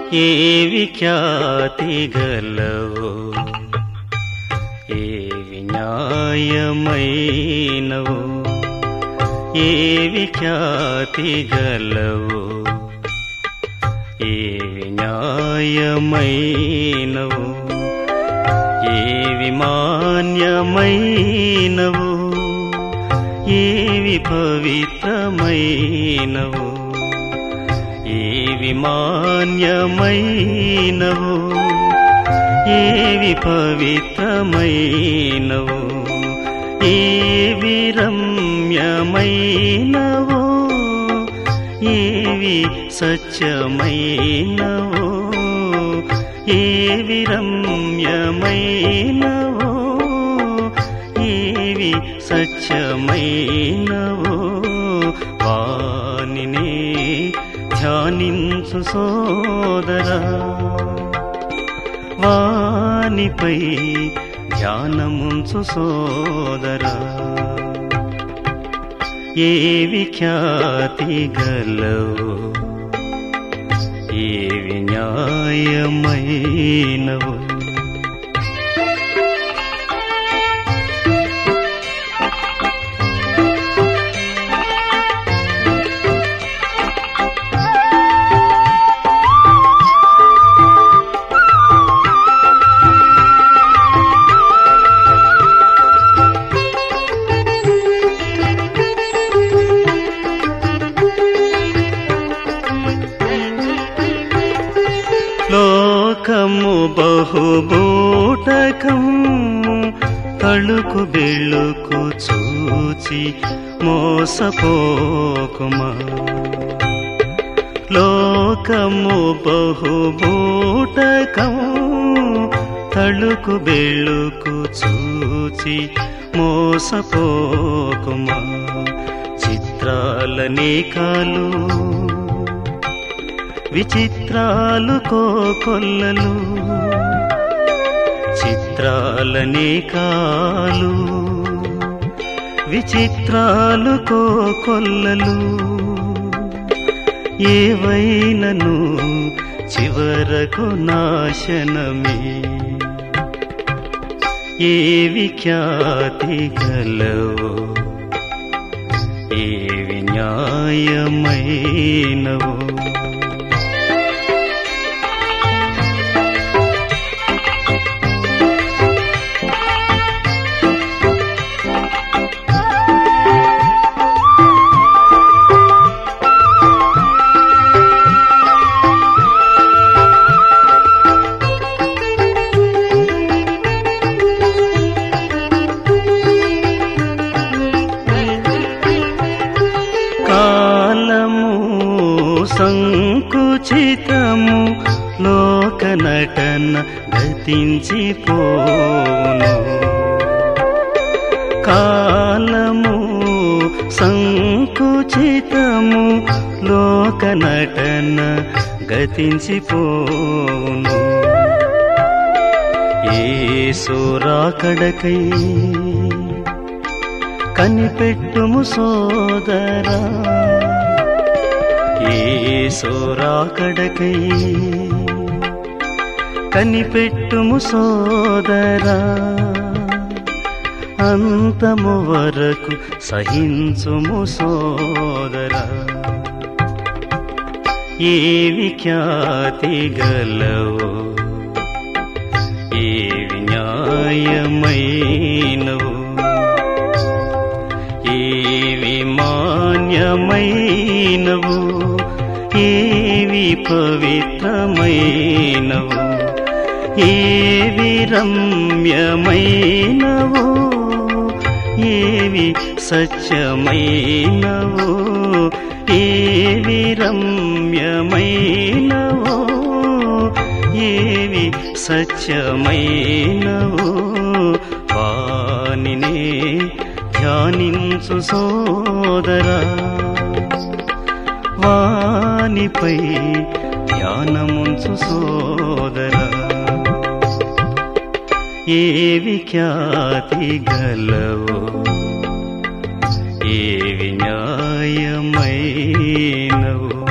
ఏవి ఖ్యాతి గలవో ఏవి న్యాయమైనవో ఏవి ఖ్యాతి గలవో ఏవి న్యాయమైనవో ఏవి మాన్యమైనవో ఏవి పవిత్రమైనవో ఏవి మాన్యమైనవో ఏవి పవిత్రమైనవో ఏవి రమ్యమైనవో ఏవి సత్యమైనవో ఏవి రమ్యమైనవో ఏవి సత్యమైనవో వానినే ధ్యానించు సోదరా వానిపై ధ్యానముంచు సోదరా ఏవి ఖ్యాతి గలవో ఏవి న్యాయమైనవో లోకము బహుబూటకము తళుకు బెళ్ళుకు చూచి మోసపోకుమా లోకము బహుబూటకము తళుకు బెళ్ళుకు చూచి మోసపోకుమా చిత్రాలనే కాలు విచిత్రాలు కోకొల్లలు చిత్రాలనే కాలు విచిత్రాలు కోకొల్లలు ఏవైనను చివరకు నాశనమే ఏవి ఖ్యాతి గలవో ఏవి న్యాయమైనవో కాలము సంకుచితము లోక నటన గతించిపోను కాలము సంకుచితము లోక నటన గతించిపోను ఏసురాకడకై కనిపెట్టుము సోదరా ఏసురాకడకై కనిపెట్టుము సోదరా అంతము వరకు సహించుము సోదరా ఏవి ఖ్యాతి గలవో ఏవి న్యాయమైనవో ఏవి మాన్యమైనవో ఏవి పవిత్రమైనవో ఏవి రమ్యమైనవో ఏవి సత్యమైనవో ఏవి రమ్యమైనవో ఏవి సత్యమైనవో వానినే ధ్యానించు సోదరా వానిపై ధ్యానముంచు సోదరా ఏవి ఖ్యాతి గలవో ఏవి న్యాయమైనవో